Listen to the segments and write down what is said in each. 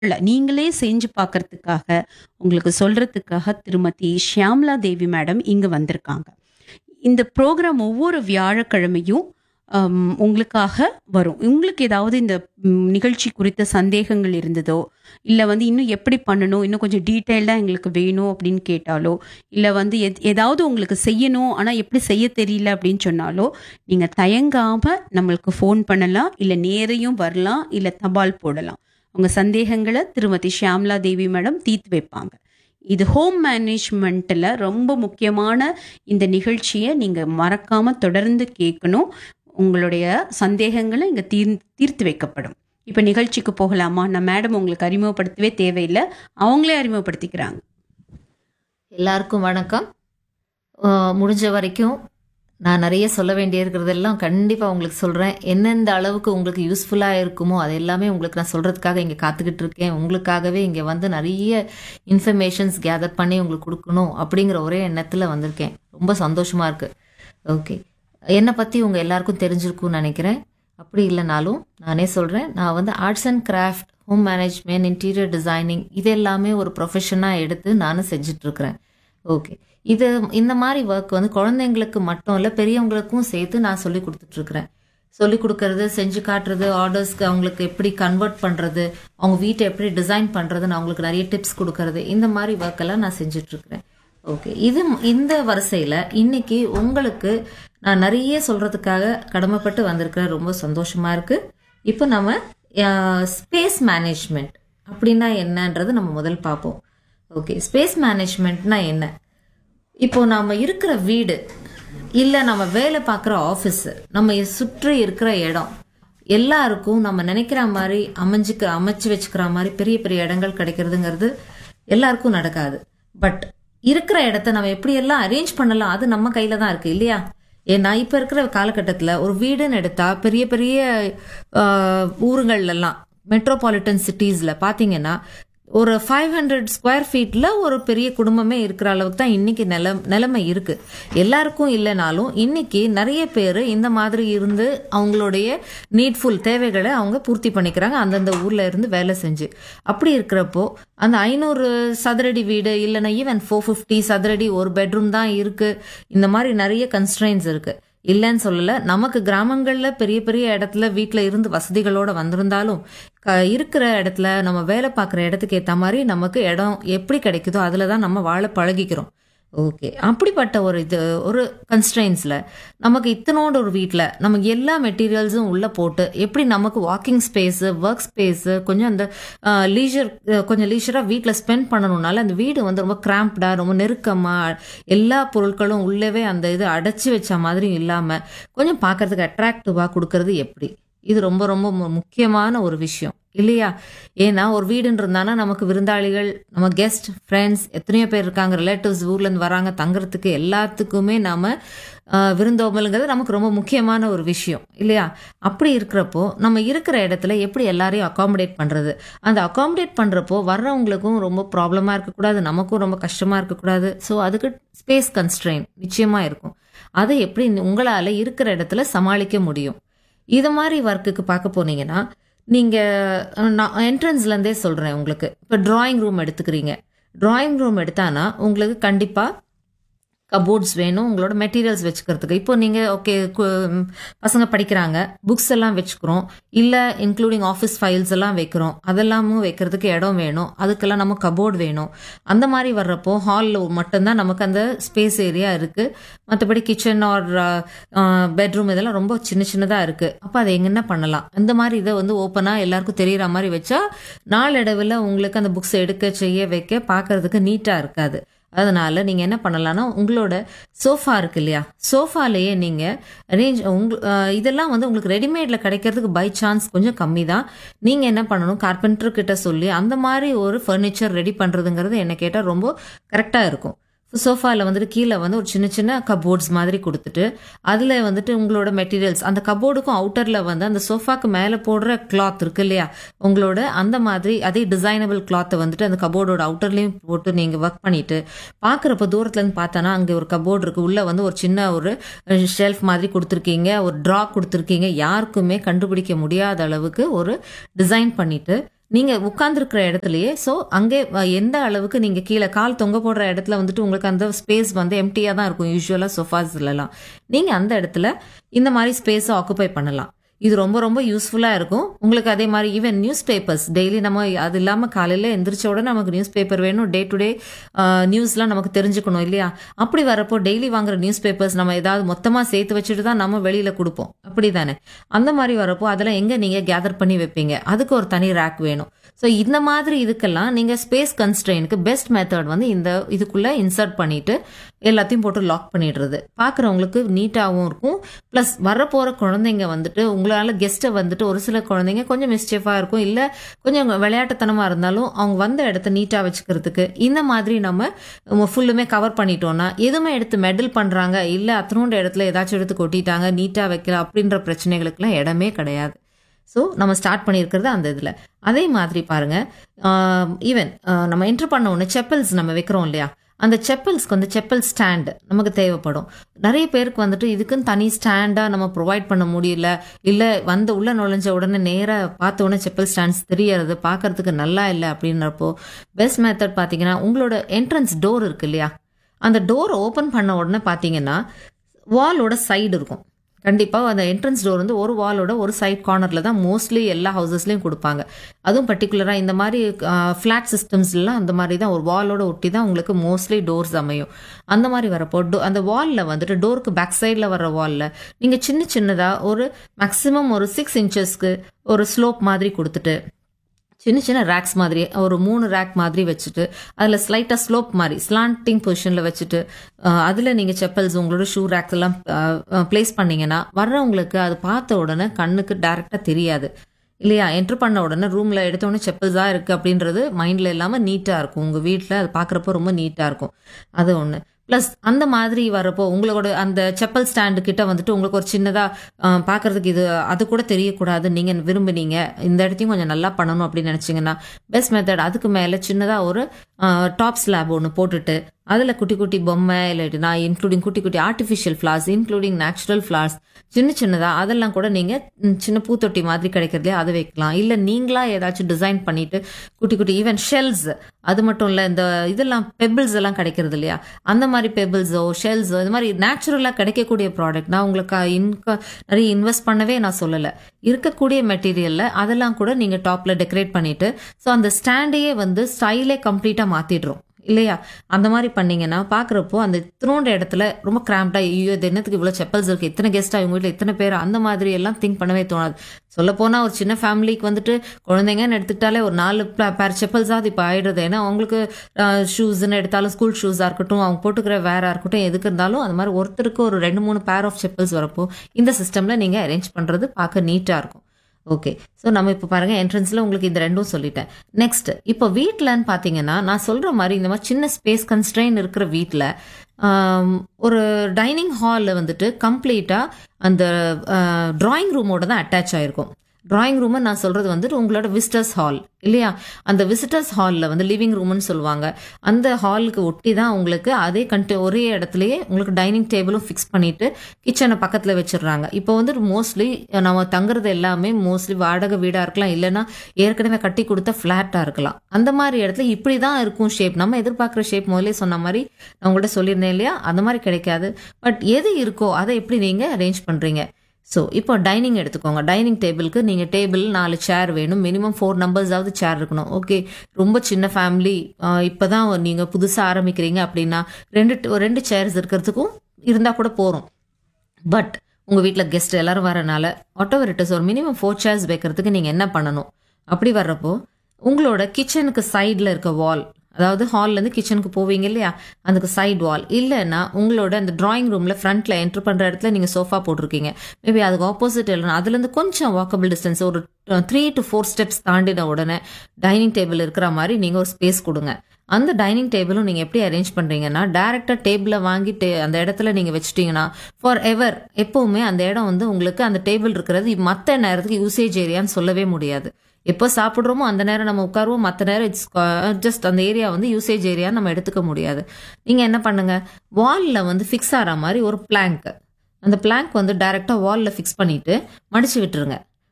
இல்ல, நீங்களே செஞ்சு பார்க்கறதுக்காக, உங்களுக்கு சொல்றதுக்காக திருமதி ஷியாம்லா தேவி மேடம் இங்க வந்திருக்காங்க. இந்த ப்ரோகிராம் ஒவ்வொரு வியாழக்கிழமையும் அம் உங்களுக்காக வரும். உங்களுக்கு ஏதாவது இந்த ம் நிகழ்ச்சி குறித்த சந்தேகங்கள் இருந்ததோ, இல்ல வந்து இன்னும் எப்படி பண்ணணும், இன்னும் கொஞ்சம் டீட்டெயில்டா எங்களுக்கு வேணும் அப்படின்னு கேட்டாலோ, இல்ல வந்து எத் ஏதாவது உங்களுக்கு செய்யணும், ஆனா எப்படி செய்ய தெரியல அப்படின்னு சொன்னாலோ, நீங்க தயங்காம நம்மளுக்கு ஃபோன் பண்ணலாம், இல்ல நேரையும் வரலாம், இல்ல தபால் போடலாம். உங்க சந்தேகங்கள திருமதி ஷியாம்லா தேவி மேடம் தீர்த்து வைப்பாங்க. இது ஹோம் மேனேஜ்மெண்ட்ல ரொம்ப முக்கியமான இந்த நிகழ்ச்சிய நீங்க மறக்காம தொடர்ந்து கேட்கணும். உங்களுடைய சந்தேகங்கள இங்க தீர் தீர்த்து வைக்கப்படும். இப்ப நிகழ்ச்சிக்கு போகலாமா? நான் மேடம் உங்களுக்கு அறிமுகப்படுத்தவே தேவையில்ல. அவங்களே அறிமுகப்படுத்திக்கிறாங்க. எல்லாருக்கும் வணக்கம். அ முடிஞ்ச வரைக்கும் நான் நெறைய சொல்ல வேண்டியிருக்கிறதெல்லாம் கண்டிப்பா உங்களுக்கு சொல்றேன். எந்தெந்த அளவுக்கு உங்களுக்கு யூஸ்ஃபுல்லா இருக்குமோ, அது எல்லாமே உங்களுக்கு நான் சொல்றதுக்காக இங்க காத்துக்கிட்டு இருக்கேன். உங்களுக்காகவே இங்க வந்து நெறைய இன்ஃபர்மேஷன்ஸ் கேதர் பண்ணி உங்களுக்கு குடுக்கணும் அப்படிங்கிற ஒரே எண்ணத்துல வந்திருக்கேன். ரொம்ப சந்தோஷமா இருக்கு. ஓகே. என்ன பத்தி உங்க எல்லாருக்கும் தெரிஞ்சிருக்கும்னு நெனைக்கிறேன். அப்படி இல்லனாலும் நானே சொல்றேன். நான் வந்து arts and craft, home management, interior designing இது எல்லாமே ஒரு ப்ரொஃபஷனா எடுத்து நானும் செஞ்சுட்டு இருக்கிறேன். ஓகே. இது இந்த மாரி வொர்க் வந்து குழந்தைங்களுக்கு மட்டும் இல்ல, பெரியவங்களுக்கும் சேர்த்து நான் சொல்லிக் குடுத்துட்டு இருக்கிறேன். சொல்லிக் குடுக்கறது, செஞ்சு காட்டுறது, ஆர்டர்ஸ்க்கு அவங்களுக்கு எப்படி கன்வெர்ட் பண்றது, அவங்க வீட்ட எப்படி டிசைன் பண்றதுன்னு அவங்களுக்கு நெறைய டிப்ஸ் குடுக்கறது, இந்த மாரி வொர்க் எல்லாம் நான் செஞ்சுட்டு இருக்கிறேன். ஓகே. இது இந்த வரிசையில இன்னைக்கு உங்களுக்கு நான் நெறைய சொல்றதுக்காக கடமைப்பட்டு வந்திருக்கிறேன். ரொம்ப சந்தோஷமா இருக்கு. இப்போ நம்ம அ ஸ்பேஸ் மேனேஜ்மென்ட் அப்படின்னா என்னன்றது நம்ம முதல் பார்ப்போம். ஓகே. ஸ்பேஸ் மேனேஜ்மென்ட்னா என்ன? இப்போ நாம இருக்கிற வீடு, இல்ல நம்ம வேலை பார்க்குற ஆஃபீஸ், நம்ம சுற்றி இருக்கிற இடம், எல்லாருக்கும் நம்ம நினைக்கிற மாரி அமைஞ்சுக்க அமைச்சு வச்சுக்கிற மாரி பெரிய பெரிய இடங்கள் கிடைக்கிறதுங்கிறது எல்லாருக்கும் நடக்காது. பட் இருக்கிற இடத்த நம்ம எப்படியெல்லாம் அரேஞ்ச் பண்ணலாம் அது நம்ம கையில தான் இருக்கு இல்லையா? ஏன்னா இப்ப இருக்கிற காலகட்டத்துல ஒரு வீடுன்னு எடுத்தா பெரிய பெரிய அ ஊருங்கள்லாம் மெட்ரோபாலிட்டன் சிட்டீஸ்ல பாத்தீங்கன்னா ஒரு 500 ஸ்கொயர் ஃபீட்ல ஒரு பெரிய குடும்பமே இருக்கிற அளவுக்கு தான் இன்னைக்கு நிலம் நிலைமை இருக்கு. எல்லாருக்கும் இல்லைனாலும் இன்னைக்கு நிறைய பேர் இந்த மாதிரி இருந்து அவங்களுடைய நீட்ஃபுல் தேவைகளை அவங்க பூர்த்தி பண்ணிக்கிறாங்க அந்தந்த ஊர்ல இருந்து வேலை செஞ்சு. அப்படி இருக்கிறப்போ அந்த 500 சதுரடி வீடு இல்லைன்னா ஈவன் 450 சதுரடி ஒரு பெட்ரூம் தான் இருக்கு. இந்த மாதிரி நிறைய கன்ஸ்ட்ரெயின்ஸ் இருக்கு. இல்லைன்னு சொல்லல. நமக்கு கிராமங்கள்ல பெரிய பெரிய இடத்துல வீட்ல இருந்து வசதிகளோட வந்திருந்தாலும் க இருக்கிற இடத்துல நம்ம வேலை பார்க்குற இடத்துக்கு ஏத்த மாரி நமக்கு இடம் எப்படி கிடைக்குதோ அதுல தான் நம்ம வாழ பழகிக்கிறோம். ஓகே. அப்படிப்பட்ட ஒரு இது ஒரு கன்ஸ்ட்ரெயின்ஸ்ல நமக்கு இத்தனோண்டு ஒரு வீட்ல நமக்கு எல்லா மெட்டீரியல்ஸும் உள்ள போட்டு எப்படி நமக்கு வாக்கிங் ஸ்பேஸ், வொர்க் ஸ்பேஸ் கொஞ்சம் அந்த அ லீஜர் கொஞ்சம் லீஷரா வீட்ல ஸ்பெண்ட் பண்ணணும்னால அந்த வீடு வந்து ரொம்ப கிராம்ப்டா, ரொம்ப நெருக்கமா எல்லா பொருட்களும் உள்ளவே அந்த இது அடைச்சு வச்ச மாதிரி இல்லாம கொஞ்சம் பார்க்கறதுக்கு அட்ராக்டிவா குடுக்கறது எப்படி? இது ரொம்ப ரொம்ப மு முக்கியமான ஒரு விஷயம். இல்லையா? ஏன்னா ஒரு வீடுன்னு இருந்தானா நமக்கு விருந்தாளிகள், நம்ம கெஸ்ட், ஃப்ரெண்ட்ஸ் எத்தனையோ பேர் இருக்காங்க. ரிலேட்டிவ்ஸ் ஊர்ல இருந்து வராங்க தங்கறதுக்கு எல்லாத்துக்குமே நாம அ விருந்தோம்பல்ங்கிறது நமக்கு ரொம்ப முக்கியமான ஒரு விஷயம். இல்லையா? அப்படி இருக்கிறப்போ நம்ம இருக்கிற இடத்துல எப்படி எல்லாரையும் அகாமடேட் பண்றது? அந்த அகாமடேட் பண்றப்போ வர்றவங்களுக்கும் ரொம்ப ப்ராப்ளமா இருக்கக்கூடாது. நமக்கும் ரொம்ப கஷ்டமா இருக்கக்கூடாது. ஸோ அதுக்கு ஸ்பேஸ் கன்ஸ்ட்ரெயின் நிச்சயமா இருக்கும். அதை எப்படி உங்களால இருக்கிற இடத்துல சமாளிக்க முடியும்? இது மாரி ஒர்க்குக்கு பார்க்க போனீங்கன்னா, நீங்க நான் என்ட்ரன்ஸ்ல இருந்தே சொல்றேன் உங்களுக்கு. இப்ப டிராயிங் ரூம் எடுத்துக்கிறீங்க. டிராயிங் ரூம் எடுத்தானா உங்களுக்கு கண்டிப்பா கப்போர்ட்ஸ் வேணும். உங்களோட மெட்டீரியல்ஸ் வச்சுக்கிறதுக்கு. இப்போ நீங்க ஓகே கு பசங்க படிக்கிறாங்க. புக்ஸ் எல்லாம் வச்சுக்கிறோம். இல்ல இன்க்ளூடிங் ஆஃபீஸ் ஃபைல்ஸ் எல்லாம் வைக்கிறோம். அதெல்லாமும் வைக்கிறதுக்கு இடம் வேணும். அதுக்கெல்லாம் நம்ம கப்போர்ட் வேணும். அந்த மாரி வர்றப்போ ஹால்ல மட்டும் தான் நமக்கு அந்த ஸ்பேஸ் ஏரியா இருக்கு. மத்தபடி கிச்சன் ஆர் அ பெட்ரூம் இதெல்லாம் ரொம்ப சின்ன சின்னதா இருக்கு. அப்ப அதை என்ன பண்ணலாம்? அந்த மாரி இத வந்து ஓப்பனா எல்லாருக்கும் தெரியிற மாரி வச்சா நாளடைவுல உங்களுக்கு அந்த புக்ஸ் எடுக்க, செய்ய, வைக்க பார்க்கறதுக்கு நீட்டா இருக்காது. அதனால நீங்க என்ன பண்ணலாம்னா, உங்களோட சோஃபா இருக்கு இல்லையா? சோஃபாலயே நீங்க அரேஞ்ச் உங் அ இதெல்லாம் வந்து உங்களுக்கு ரெடிமேட்ல கிடைக்கிறதுக்கு பை சான்ஸ் கொஞ்சம் கம்மி தான். நீங்க என்ன பண்ணணும் கார்பெண்டர் கிட்ட சொல்லி அந்த மாரி ஒரு ஃபர்னிச்சர் ரெடி பண்றதுங்கிறது என்ன கேட்டா ரொம்ப கரெக்ட்டா இருக்கும். சோஃபால வந்துட்டு கீழ வந்து ஒரு சின்ன சின்ன கப்போர்ட்ஸ் மாதிரி குடுத்துட்டு, அதுல வந்துட்டு உங்களோட மெட்டீரியல்ஸ் அந்த கப்போர்டுக்கும் அவுட்டர்ல வந்து அந்த சோஃபாக்கு மேல போடுற கிளாத் இருக்கு இல்லையா? உங்களோட அந்த மாதிரி அதே டிசைனபிள் கிளாத்த வந்துட்டு அந்த கப்போர்டோட அவுட்டர்லயும் போட்டு நீங்க வொர்க் பண்ணிட்டு, பார்க்கறப்ப தூரத்துல இருந்து பார்த்தானா அங்க ஒரு கப்போர்ட் இருக்கு. உள்ள வந்து ஒரு சின்ன ஒரு ஷெல்ஃப் மாதிரி குடுத்துருக்கீங்க. ஒரு ட்ரா குடுத்துருக்கீங்க. யாருக்குமே கண்டுபிடிக்க முடியாத அளவுக்கு ஒரு டிசைன் பண்ணிட்டு நீங்கள் உட்கார்ந்துருக்கிற இடத்துலயே ஸோ அங்கே அஹ், எந்த அளவுக்கு நீங்கள் கீழே கால் தொங்க போடுற இடத்துல வந்துட்டு உங்களுக்கு அந்த ஸ்பேஸ் வந்து எம்டியாக தான் இருக்கும் யூஸ்வலாக சொஃபாஸ்லலாம் நீங்கள் அந்த இடத்துல இந்த மாதிரி ஸ்பேஸை ஆக்குபை பண்ணலாம் இது ரொம்ப ரொம்ப யூஸ்ஃபுல்லாக இருக்கும் உங்களுக்கு அதே மாதிரி ஈவன் நியூஸ் பேப்பர்ஸ் டெய்லி நம்ம அது இல்லாமல் காலையில் எந்திரிச்ச உடனே நமக்கு நியூஸ் பேப்பர் வேணும் டே டு டே நியூஸ்லாம் நமக்கு தெரிஞ்சுக்கணும் இல்லையா அப்படி வரப்போ டெய்லி வாங்குற நியூஸ் பேப்பர்ஸ் நம்ம ஏதாவது மொத்தமாக சேர்த்து வச்சுட்டு தான் நம்ம வெளியில் கொடுப்போம் அப்படி தானே அந்த மாதிரி வரப்போ அதெல்லாம் எங்கே நீங்கள் கேதர் பண்ணி வைப்பீங்க அதுக்கு ஒரு தனி ரேக் வேணும் ஸோ இந்த மாதிரி இதுக்கெல்லாம் நீங்கள் ஸ்பேஸ் கன்ஸ்ட்ரெயினுக்கு பெஸ்ட் மெத்தட் வந்து இந்த இதுக்குள்ளே இன்சர்ட் பண்ணிட்டு எல்லாத்தையும் போட்டு லாக் பண்ணிடுறது பார்க்குறவங்களுக்கு நீட்டாகவும் இருக்கும் ப்ளஸ் வரப்போகிற குழந்தைங்க வந்துட்டு உங்களால் கெஸ்ட்டை வந்துட்டு ஒரு சில குழந்தைங்க கொஞ்சம் மிஸ்டேஃபாக இருக்கும் இல்லை கொஞ்சம் விளையாட்டுத்தனமாக இருந்தாலும் அவங்க வந்த இடத்த நீட்டாக வச்சுக்கிறதுக்கு இந்த மாதிரி நம்ம ஃபுல்லுமே கவர் பண்ணிட்டோம்னா எதுவுமே எடுத்து மெடல் பண்ணுறாங்க இல்லை அத்தனோண்ட இடத்துல ஏதாச்சும் எடுத்து கொட்டிட்டாங்க நீட்டாக வைக்கல அப்படின்ற பிரச்சனைகளுக்கெல்லாம் இடமே கிடையாது ஸோ நம்ம ஸ்டார்ட் பண்ணியிருக்கிறது அந்த இதில் அதே மாதிரி பாருங்க ஈவன் நம்ம என்ட்ரு பண்ண உடனே செப்பல்ஸ் நம்ம வைக்கிறோம் இல்லையா அந்த செப்பல்ஸ்க்கு வந்து செப்பல் ஸ்டாண்டு நமக்கு தேவைப்படும் நிறைய பேருக்கு வந்துட்டு இதுக்குன்னு தனி ஸ்டாண்டாக நம்ம ப்ரொவைட் பண்ண முடியல இல்லை வந்து உள்ள நுழைஞ்ச உடனே நேராக பார்த்த உடனே செப்பல் ஸ்டாண்ட்ஸ் தெரியறது பார்க்கறதுக்கு நல்லா இல்லை அப்படின்றப்போ பெஸ்ட் மெத்தட் பார்த்தீங்கன்னா உங்களோட என்ட்ரன்ஸ் டோர் இருக்கு இல்லையா அந்த டோர் ஓப்பன் பண்ண உடனே பார்த்தீங்கன்னா வாலோட சைடு இருக்கும் கண்டிப்பாக அந்த என்ட்ரன்ஸ் டோர் வந்து ஒரு வாலோட ஒரு சைட் கார்னரில் தான் மோஸ்ட்லி எல்லா ஹவுசஸ்லையும் கொடுப்பாங்க அதுவும் பர்டிகுலராக இந்த மாதிரி ஃப்ளாட் சிஸ்டம்ஸ்லாம் அந்த மாதிரி தான் ஒரு வாலோட ஒட்டி தான் உங்களுக்கு மோஸ்ட்லி டோர்ஸ் அமையும் அந்த மாதிரி வரப்போ டோ அந்த வாலில் வந்துட்டு டோருக்கு பேக் சைடில் வர வாலில் நீங்கள் சின்ன சின்னதாக ஒரு மேக்ஸிமம் ஒரு சிக்ஸ் இன்ச்சஸ்க்கு ஒரு ஸ்லோப் மாதிரி கொடுத்துட்டு சின்ன சின்ன ரேக்ஸ் மாதிரி ஒரு மூணு ரேக் மாதிரி வச்சுட்டு அதில் ஸ்லைட்டாக ஸ்லோப் மாதிரி ஸ்லாண்டிங் பொசிஷனில் வச்சுட்டு அதில் நீங்கள் செப்பல்ஸ் உங்களோட ஷூ ரேக்ஸ் எல்லாம் ப்ளேஸ் பண்ணீங்கன்னா வர்றவங்களுக்கு அது பார்த்த உடனே கண்ணுக்கு டைரெக்டாக தெரியாது இல்லையா என்ட்ரு பண்ண உடனே ரூமில் எடுத்த உடனே செப்பல்ஸாக இருக்குது அப்படின்றது மைண்டில் இல்லாமல் நீட்டாக இருக்கும் உங்கள் வீட்டில் அது பார்க்குறப்போ ரொம்ப நீட்டாக இருக்கும் அது ஒன்று ப்ளஸ் அந்த மாதிரி வரப்போ உங்களோட அந்த செப்பல் ஸ்டாண்டு கிட்ட வந்துட்டு உங்களுக்கு ஒரு சின்னதாக பார்க்கறதுக்கு இது அது கூட தெரியக்கூடாது நீங்கள் விரும்புனீங்க இந்த இடத்தையும் கொஞ்சம் நல்லா பண்ணணும் அப்படின்னு நினச்சிங்கன்னா பெஸ்ட் மெத்தட் அதுக்கு மேலே சின்னதாக ஒரு டாப் ஸ்லாப் ஒன்று போட்டுட்டு அதில் குட்டி குட்டி பொம்மை இல்லாட்டினா இன்க்ளூடிங் குட்டி குட்டி artificial flowers including natural flowers சின்ன சின்னதாக அதெல்லாம் கூட நீங்கள் சின்ன பூத்தொட்டி மாதிரி கிடைக்கிறதே அதை வைக்கலாம் இல்லை நீங்களா ஏதாச்சும் டிசைன் பண்ணிட்டு குட்டி குட்டி ஈவன் ஷெல்ஸ் அது மட்டும் இல்லை இந்த இதெல்லாம் பெபிள்ஸ் எல்லாம் கிடைக்கிறது இல்லையா அந்த மாதிரி பெபிள்ஸோ ஷெல்ஸோ இது மாதிரி நேச்சுரலாக கிடைக்கக்கூடிய ப்ராடக்ட் நான் உங்களுக்கு இன்க நிறைய இன்வெஸ்ட் பண்ணவே நான் சொல்லலை இருக்கக்கூடிய மெட்டீரியலில் அதெல்லாம் கூட நீங்கள் டாப்பில் டெக்கரேட் பண்ணிட்டு ஸோ அந்த ஸ்டாண்டையே வந்து ஸ்டைலே கம்ப்ளீட்டாக மாற்றிடுறோம் இல்லையா அந்த மாதிரி பண்ணீங்கன்னா பார்க்குறப்போ அந்த இத்தினோண்ட இடத்துல ரொம்ப கிராம்ப்டாக ஐயோ இது என்னத்துக்கு இவ்வளோ செப்பல்ஸ் இருக்குது இத்தனை கெஸ்ட்டாக இவங்க வீட்டில் இத்தனை பேர் அந்த மாதிரி எல்லாம் திங்க் பண்ணவே தோணாது சொல்லப்போனால் ஒரு சின்ன ஃபேமிலிக்கு வந்துட்டு குழந்தைங்கன்னு எடுத்துக்கிட்டாலே ஒரு நாலு பேர் செப்பல்ஸாவது இப்போ ஆயிடுறது ஏன்னா அவங்களுக்கு ஷூஸ்ன்னு எடுத்தாலும் ஸ்கூல் ஷூஸாக இருக்கட்டும் அவங்க போட்டுக்கிற வேறாக இருக்கட்டும் எதுக்கு இருந்தாலும் அது மாதிரி ஒருத்தருக்கு ஒரு ரெண்டு மூணு பேர் ஆஃப் செப்பல்ஸ் வரப்போ இந்த சிஸ்டமில் நீங்கள் அரேஞ்ச் பண்ணுறது பார்க்க நீட்டாக இருக்கும் ஓகே ஸோ நம்ம இப்போ பாருங்க என்ட்ரன்ஸில் உங்களுக்கு இந்த ரெண்டும் சொல்லிட்டேன் நெக்ஸ்ட் இப்போ வீட்டிலன்னு பார்த்தீங்கன்னா நான் சொல்கிற மாதிரி இந்த மாதிரி சின்ன ஸ்பேஸ் கன்ஸ்ட்ரெயின் இருக்கிற வீட்டில் ஒரு டைனிங் ஹாலில் வந்துட்டு கம்ப்ளீட்டாக அந்த ட்ராயிங் ரூமோட தான் அட்டாச் ஆயிருக்கும் ட்ராயிங் ரூமை நான் சொல்கிறது வந்துட்டு உங்களோட விசிட்டர்ஸ் ஹால் இல்லையா அந்த விசிட்டர்ஸ் ஹாலில் வந்து லிவிங் ரூம்னு சொல்லுவாங்க அந்த ஹாலுக்கு ஒட்டி தான் உங்களுக்கு அதே கண்டி ஒரே இடத்துலயே உங்களுக்கு டைனிங் டேபிளும் ஃபிக்ஸ் பண்ணிட்டு கிச்சனை பக்கத்தில் வச்சிடுறாங்க இப்போ வந்து மோஸ்ட்லி நம்ம தங்குறது எல்லாமே மோஸ்ட்லி வாடகை வீடாக இருக்கலாம் இல்லைன்னா ஏற்கனவே கட்டி கொடுத்த ஃப்ளாட்டாக இருக்கலாம் அந்த மாதிரி இடத்துல இப்படி தான் இருக்கும் ஷேப் நம்ம எதிர்பார்க்குற ஷேப் முதல்ல சொன்ன மாதிரி நான் உங்கள்கிட்ட சொல்லியிருந்தேன் இல்லையா அந்த மாதிரி கிடைக்காது பட் எது இருக்கோ அதை எப்படி நீங்கள் அரேஞ்ச் பண்ணுறீங்க ஸோ இப்போ டைனிங் எடுத்துக்கோங்க டைனிங் டேபிளுக்கு நீங்கள் டேபிள் நாலு சேர் வேணும் மினிமம் ஃபோர் நம்பர்ஸாவது சேர் இருக்கணும் ஓகே ரொம்ப சின்ன ஃபேமிலி இப்போ தான் நீங்கள் புதுசாக ஆரம்பிக்கிறீங்க அப்படின்னா ரெண்டு ரெண்டு சேர்ஸ் இருக்கிறதுக்கும் இருந்தால் கூட போகிறோம் பட் உங்கள் வீட்டில் கெஸ்ட் எல்லாரும் வரனால ஆட்டோவரிட்டஸ் ஒரு மினிமம் ஃபோர் சேர்ஸ் வைக்கிறதுக்கு நீங்கள் என்ன பண்ணணும் அப்படி வர்றப்போ உங்களோட கிச்சனுக்கு சைடில் இருக்க வால் அதாவது ஹால்லேருந்து கிச்சனுக்கு போவீங்க இல்லையா அதுக்கு சைடு வால் இல்லைன்னா உங்களோட அந்த டிராயிங் ரூமில் ஃப்ரண்ட்டில் என்ட்ரு பண்ணுற இடத்துல நீங்கள் சோஃபா போட்டிருக்கீங்க மேபி அதுக்கு ஆப்போசிட் இல்லைனா அதுலேருந்து கொஞ்சம் வாக்கபிள் டிஸ்டன்ஸ் ஒரு த்ரீ டு ஃபோர் ஸ்டெப்ஸ் தாண்டின உடனே டைனிங் டேபிள் இருக்கிற மாதிரி நீங்கள் ஒரு ஸ்பேஸ் கொடுங்க அந்த டைனிங் டேபிளும் நீங்கள் எப்படி அரேஞ்ச் பண்ணுறீங்கன்னா டேரெக்டாக டேபிளை வாங்கிட்டு அந்த இடத்துல நீங்கள் வச்சுட்டீங்கன்னா ஃபார் எவர் எப்போவுமே அந்த இடம் வந்து உங்களுக்கு அந்த டேபிள் இருக்கிறது மற்ற நேரத்துக்கு யூசேஜ் ஏரியான்னு சொல்லவே முடியாது எப்போ சாப்பிட்றோமோ அந்த நேரம் நம்ம உட்காருவோம் மற்ற நேரம் இட்ஸ் ஜஸ்ட் அந்த ஏரியா வந்து யூசேஜ் ஏரியா நம்ம எடுத்துக்க முடியாது நீங்கள் என்ன பண்ணுங்க வாலில் வந்து ஃபிக்ஸ் ஆகிற மாதிரி ஒரு பிளாங்க் அந்த பிளாங்க் வந்து டைரெக்டாக வாலில் ஃபிக்ஸ் பண்ணிட்டு மடிச்சு விட்டுருங்க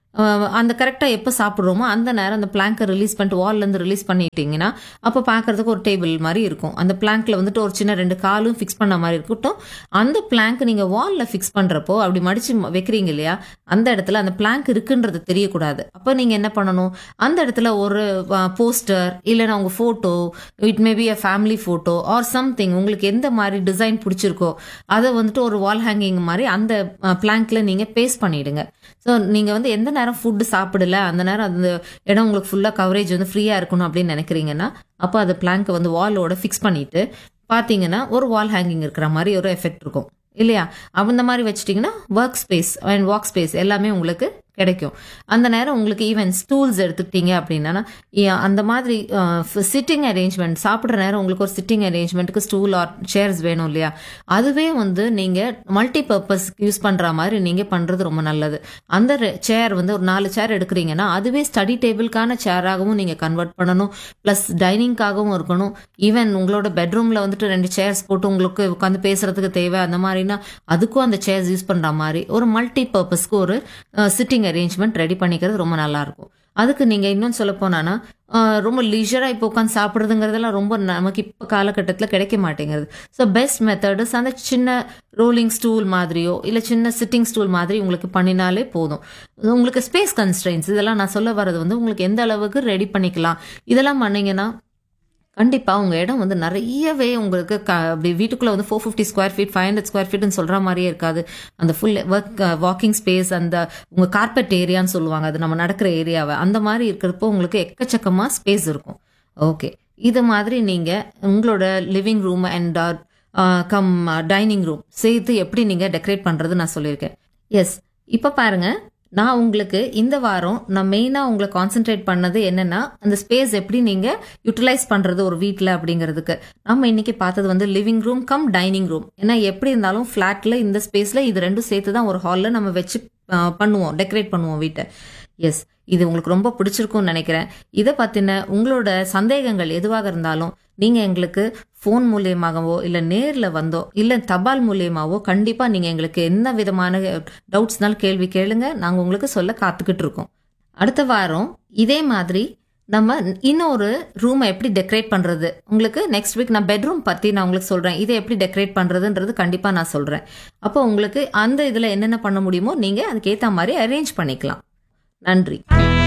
அஹ், அந்த கரெக்டாக எப்போ சாப்பிட்றோமோ அந்த நேரம் அந்த பிளாங்கை ரிலீஸ் பண்ணிட்டு வால்லேருந்து ரிலீஸ் பண்ணிட்டீங்கன்னா அப்போ பார்க்கறதுக்கு ஒரு டேபிள் மாதிரி இருக்கும் அந்த பிளாங்க்ல வந்துட்டு ஒரு சின்ன ரெண்டு காலும் ஃபிக்ஸ் பண்ண மாதிரி இருக்கட்டும் அந்த பிளாங்க் நீங்கள் வாலில் ஃபிக்ஸ் பண்ணுறப்போ அப்படி மடிச்சு ம- வைக்கிறீங்க இல்லையா அந்த இடத்துல அந்த பிளாங்க் இருக்குன்றது தெரியக்கூடாது அப்போ நீங்கள் என்ன பண்ணணும் அந்த இடத்துல ஒரு போஸ்டர் இல்லைன்னா உங்கள் photo it may be a family photo or something உங்களுக்கு எந்த மாதிரி டிசைன் பிடிச்சிருக்கோ அதை வந்துட்டு ஒரு வால் ஹேங்கிங் மாதிரி அந்த பிளாங்க்ல நீங்கள் பேஸ்ட் பண்ணிடுங்க ஸோ நீங்கள் வந்து எந்த நேரம் ஃபுட்டு சாப்பிடல அந்த நேரம் அந்த இடம் உங்களுக்கு ஃபுல்லாக கவரேஜ் வந்து ஃப்ரீயாக இருக்கணும் அப்படின்னு நினைக்கிறீங்கன்னா அப்போ அந்த பிளாங்கை வந்து வாலோட ஃபிக்ஸ் பண்ணிட்டு பார்த்தீங்கன்னா ஒரு வால் ஹேங்கிங் இருக்கிற மாதிரி ஒரு எஃபெக்ட் இருக்கும் இல்லையா அந்த மாதிரி வச்சிட்டிங்கன்னா work space and walk space எல்லாமே உங்களுக்கு கிடைக்கும் அந்த நேரம் உங்களுக்கு ஈவன் ஸ்டூல்ஸ் எடுத்துக்கிட்டீங்க அப்படின்னா இ- அந்த மாதிரி சிட்டிங் அரேஞ்ச்மெண்ட் சாப்பிட்ற நேரம் உங்களுக்கு ஒரு சிட்டிங் அரேஞ்ச்மெண்ட்டுக்கு ஸ்டூல் ஆர் சேர்ஸ் வேணும் இல்லையா அதுவே வந்து நீங்கள் மல்டி பர்பஸ் யூஸ் பண்ணுற மாதிரி நீங்கள் பண்ணுறது ரொம்ப நல்லது அந்த சேர் வந்து ஒரு நாலு சேர் எடுக்கிறீங்கன்னா அதுவே ஸ்டடி டேபிளுக்கான சேராகவும் நீங்கள் கன்வெர்ட் பண்ணணும் ப்ளஸ் டைனிங்காகவும் இருக்கணும் ஈவன் உங்களோட பெட்ரூமில் வந்துட்டு ரெண்டு சேர்ஸ் போட்டு உங்களுக்கு உட்காந்து பேசுறதுக்கு தேவை அந்த மாதிரினா அதுக்கும் அந்த சேர்ஸ் யூஸ் பண்ணுற மாதிரி ஒரு மல்டி பர்பஸ்க்கு ஒரு சிட்டிங் அரேஞ்ச்மெண்ட் ரெடி பண்ணிக்கிறது ரொம்ப நல்லா இருக்கும் அதுக்கு நீங்கள் இன்னும் சொல்ல போனான்னா அஹ், ரொம்ப லீஜராக இப்போ உட்காந்து சாப்பிட்றதுங்கிறதெல்லாம் ரொம்ப நமக்கு இப்போ காலகட்டத்தில் கிடைக்க மாட்டேங்கிறது ஸோ பெஸ்ட் மெத்தட்ஸ் அந்த சின்ன ரோலிங் ஸ்டூல் மாதிரியோ இல்லை சின்ன சிட்டிங் ஸ்டூல் மாதிரி உங்களுக்கு பண்ணினாலே போதும் உங்களுக்கு ஸ்பேஸ் கன்ஸ்ட்ரெயின்ஸ் இதெல்லாம் நான் சொல்ல வர்றது வந்து உங்களுக்கு எந்த அளவுக்கு ரெடி பண்ணிக்கலாம் இதெல்லாம் பண்ணீங்கன்னா கண்டிப்பாக உங்கள் இடம் வந்து நிறையவே உங்களுக்கு க அப்படி வீட்டுக்குள்ளே வந்து four fifty square feet five hundred square ஃபீட்னு சொல்கிற மாதிரியே இருக்காது அந்த ஃபுல் ஒர்க் வாக்கிங் ஸ்பேஸ் அந்த உங்கள் கார்பெட் ஏரியான்னு சொல்லுவாங்க அது நம்ம நடக்கிற ஏரியாவை அந்த மாதிரி இருக்கிறப்போ உங்களுக்கு எக்கச்சக்கமாக ஸ்பேஸ் இருக்கும் ஓகே இது மாதிரி நீங்கள் உங்களோட living room and cum dining room சேர்த்து எப்படி நீங்கள் டெக்கரேட் பண்ணுறது நான் சொல்லியிருக்கேன் எஸ் இப்போ பாருங்க நான் உங்களுக்கு இந்த வாரம் நான் மெயினாக உங்களை கான்சென்ட்ரேட் பண்ணது என்னன்னா அந்த ஸ்பேஸ் எப்படி நீங்கள் யூட்டிலைஸ் பண்ணுறது ஒரு வீட்டில் அப்படிங்கிறதுக்கு நம்ம இன்னைக்கு பார்த்தது வந்து living room cum dining room ஏன்னா எப்படி இருந்தாலும் ஃப்ளாட்டில் இந்த ஸ்பேஸில் இது ரெண்டும் சேர்த்து தான் ஒரு ஹாலில் நம்ம வச்சு ஆஹ், பண்ணுவோம் டெக்கரேட் பண்ணுவோம் வீட்டை எஸ் இது உங்களுக்கு ரொம்ப பிடிச்சிருக்கும்னு நினைக்கிறேன் இதை பற்றின உங்களோட சந்தேகங்கள் எதுவாக இருந்தாலும் நீங்கள் எங்களுக்கு ஃபோன் மூலியமாகவோ இல்லை நேரில் வந்தோ இல்லை தபால் மூலியமாவோ கண்டிப்பாக நீங்கள் எங்களுக்கு என்ன விதமான டவுட்ஸ்னாலும் கேள்வி கேளுங்க நாங்கள் உங்களுக்கு சொல்ல காத்துக்கிட்டு இருக்கோம் அடுத்த வாரம் இதே மாதிரி நம்ம இன்னொரு ரூமை எப்படி டெக்கரேட் பண்ணுறது உங்களுக்கு நெக்ஸ்ட் வீக் நான் பெட்ரூம் பற்றி நான் உங்களுக்கு சொல்கிறேன் இதை எப்படி டெக்கரேட் பண்ணுறதுன்றது கண்டிப்பாக நான் சொல்கிறேன் அப்போ உங்களுக்கு அந்த இதில் என்னென்ன பண்ண முடியுமோ நீங்கள் அதுக்கேற்ற மாதிரி அரேஞ்ச் பண்ணிக்கலாம் நன்றி